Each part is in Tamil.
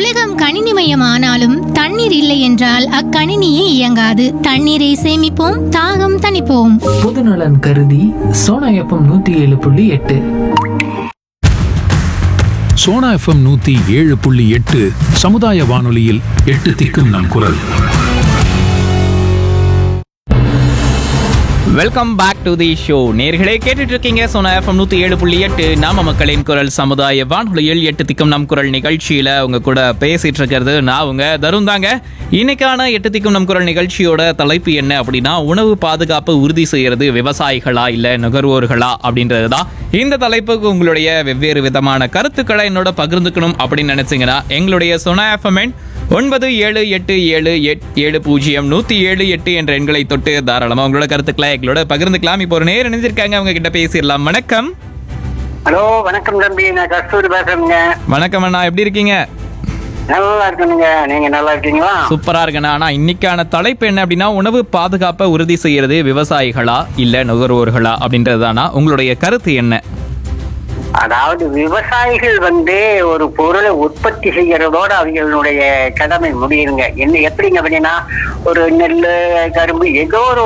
உலகம் கணினிமயமானாலும் தண்ணீர் இல்லை என்றால் அக்கணினியே இயங்காது தண்ணீரை சேமிப்போம் தாகம் தணிப்போம் பொதுநலன் கருதி சோனா எஃப்எம் நூத்தி ஏழு புள்ளி எட்டு சோனா எஃப்எம் நூத்தி ஏழு புள்ளி எட்டு சமுதாய வானொலியில் எட்டு திக்கும் நம் குரல் welcome back to the show நேர்களே கேட்டுட்டு இருக்கீங்க சோனா எஃப்எம் நூத்தி ஏழு புள்ளி எட்டு நாம மக்களின் குரல் சமுதாய வானொலியில் எட்டு திக்கும் நம் குரல் நிகழ்ச்சியில உங்க கூட பேசிட்டு இருக்கிறது நான் உங்க தருண் தாங்க இன்னைக்கான எட்டு திக்கும் நம் குரல் நிகழ்ச்சியோட தலைப்பு என்ன அப்படின்னா உணவு பாதுகாப்பு உறுதி செய்யறது விவசாயிகளா இல்ல நுகர்வோர்களா அப்படின்றது தான் இந்த தலைப்புக்கு உங்களுடைய வெவ்வேறு விதமான கருத்துக்களை என்னோட பகிர்ந்துக்கணும் அப்படின்னு நினைச்சீங்கன்னா எங்களுடைய சோனா எஃப்எம் ஒன்பது ஏழு எட்டு ஏழு எட் ஏழு பூஜ்ஜியம் நூத்தி ஏழு எட்டு என்ற எண்களை தொட்டு தாராளமா உங்களோட கருத்துக்களை எங்களோட பகிர்ந்துக்கலாம் இப்போ ஒரு நேரம் இணைஞ்சிருக்காங்க அவங்க கிட்ட பேசிடலாம் வணக்கம் ஹலோ வணக்கம் தம்பி நான் கஸ்தூரி பேசுறேங்க வணக்கம் அண்ணா எப்படி இருக்கீங்க நல்லா இருக்கணுங்க நீங்க நல்லா இருக்கீங்களா சூப்பரா இருக்கண்ணா ஆனா இன்னைக்கான தலைப்பு என்ன அப்படின்னா உணவு பாதுகாப்பை உறுதி செய்யறது விவசாயிகளா இல்ல நுகர்வோர்களா அப்படின்றதுதானா உங்களுடைய கருத்து என்ன அதாவது விவசாயிகள் வந்து ஒரு பொருளை உற்பத்தி செய்யறதோட அவங்களுடைய கடமை முடியுங்க என்ன எப்படிங்க அப்படின்னா ஒரு நெல் கரும்பு ஏதோ ஒரு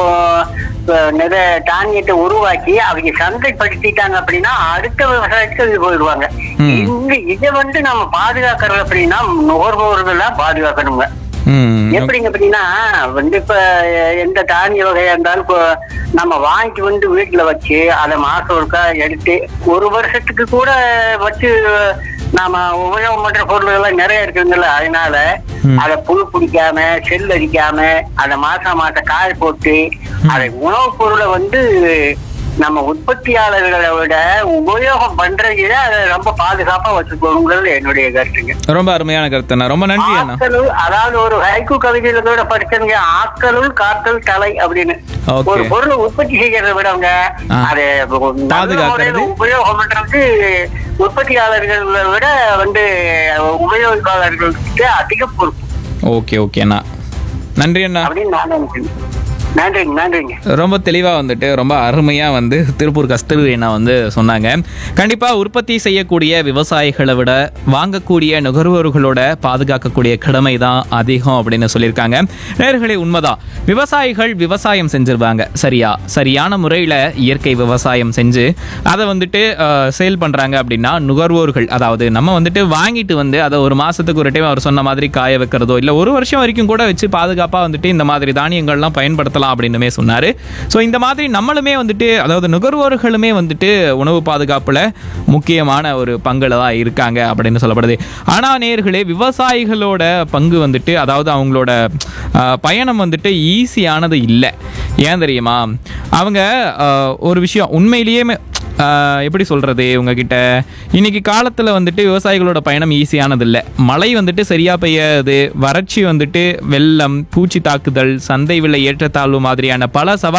பொ- நிற தானியத்தை உருவாக்கி அவங்க சந்தைப்படுத்திட்டாங்க அப்படின்னா அடுத்த விவசாயத்துக்கு போயிடுவாங்க ம். இந்த இதை வந்து நம்ம பாதுகாக்கிறது அப்படின்னா நுகர்வோர்களா பாதுகாக்கணுங்க ம் எப்படிங்க அப்படின்னா வந்து இப்ப எந்த தானிய வகையா இருந்தாலும் இப்போ நம்ம வாங்கிட்டு வந்து வீட்டுல வச்சு அதை மாசம் ஒருக்கா எடுத்து ஒரு வருஷத்துக்கு கூட வச்சு நாம உபயோகம் பண்ற பொருள்கள் எல்லாம் நிறைய இருக்குங்கல்ல அதனால ம். அதை புழு பிடிக்காம செல் அடிக்காம அதை மாசம் மாசம் காய போட்டு அதை உணவுப் பொருளை வந்து நம்ம உற்பத்தியாளர்களை விட உபயோகம் பண்றதுல அதை ரொம்ப பாதுகாப்பா வச்சுக்கணுங்கிறது என்னுடைய கருத்துங்க ரொம்ப அருமையான கருத்து அண்ணா ரொம்ப நன்றி அண்ணா ஆக்கலுள் அதாவது ஒரு ஹைக்கு கவிதையில கூட படிச்சவங்க ஆக்கலுள் காத்தல் தலை அப்படின்னு Okay. ஒரு பொருளை உற்பத்தி செய்யறதை விடவங்க ஆ. அதை நல்ல பாதுகாக்கிறது. முறையில உபயோகம் பண்றது உற்பத்தியாளர்களை விட வந்து உபயோகிப்பாளர்களுக்கு அதிக பொறுப்பு ஓகே ஓகே அண்ணா நன்றி அண்ணா அப்படின்னு நான் நினைக்கிறேன் நன்றிங்க நன்றிங்க ரொம்ப தெளிவாக வந்துட்டு ரொம்ப அருமையாக வந்து திருப்பூர் கஸ்தூரி அண்ணா வந்து சொன்னாங்க கண்டிப்பாக உற்பத்தி செய்யக்கூடிய விவசாயிகளை விட வாங்கக்கூடிய நுகர்வோர்களோட பாதுகாக்கக்கூடிய கடமை தான் அதிகம் அப்படின்னு சொல்லியிருக்காங்க நேர்களே உண்மைதான் விவசாயிகள் விவசாயம் செஞ்சிருவாங்க சரியா சரியான முறையில் இயற்கை விவசாயம் செஞ்சு அதை வந்துட்டு சேல் பண்ணுறாங்க அப்படின்னா நுகர்வோர்கள் அதாவது நம்ம வந்துட்டு வாங்கிட்டு வந்து அதை ஒரு மாதத்துக்கு ஒரு டைம் அவர் சொன்ன மாதிரி காய வைக்கிறதோ இல்லை ஒரு வருஷம் வரைக்கும் கூட வச்சு பாதுகாப்பாக வந்துட்டு இந்த மாதிரி தானியங்கள்லாம் பயன்படுத்தலாம் அப்படின்னுமே சொன்னார் ஸோ இந்த மாதிரி நம்மளுமே வந்துட்டு அதாவது நுகர்வோர்களுமே வந்துட்டு உணவு பாதுகாப்பில் முக்கியமான ஒரு பங்குல தான் இருக்காங்க அப்படின்னு சொல்லப்படுது ஆனால் நேர்களே விவசாயிகளோட பங்கு வந்துட்டு அதாவது அவங்களோட ஆஹ், பயணம் வந்துட்டு ஈஸியானது இல்லை ஏன் தெரியுமா அவங்க ஆஹ், ஒரு விஷயம் உண்மையிலேயே ஆஹ் எப்படி சொல்கிறது உங்ககிட்ட இன்னைக்கு காலத்தில் வந்துட்டு விவசாயிகளோட பயணம் ஈஸியானது இல்லை மழை வந்துட்டு சரியாக பெய்யாது வறட்சி வந்துட்டு வெள்ளம் பூச்சி தாக்குதல் சந்தை விலை ஏற்றத்தாழ்வு மாதிரியான பல சவால்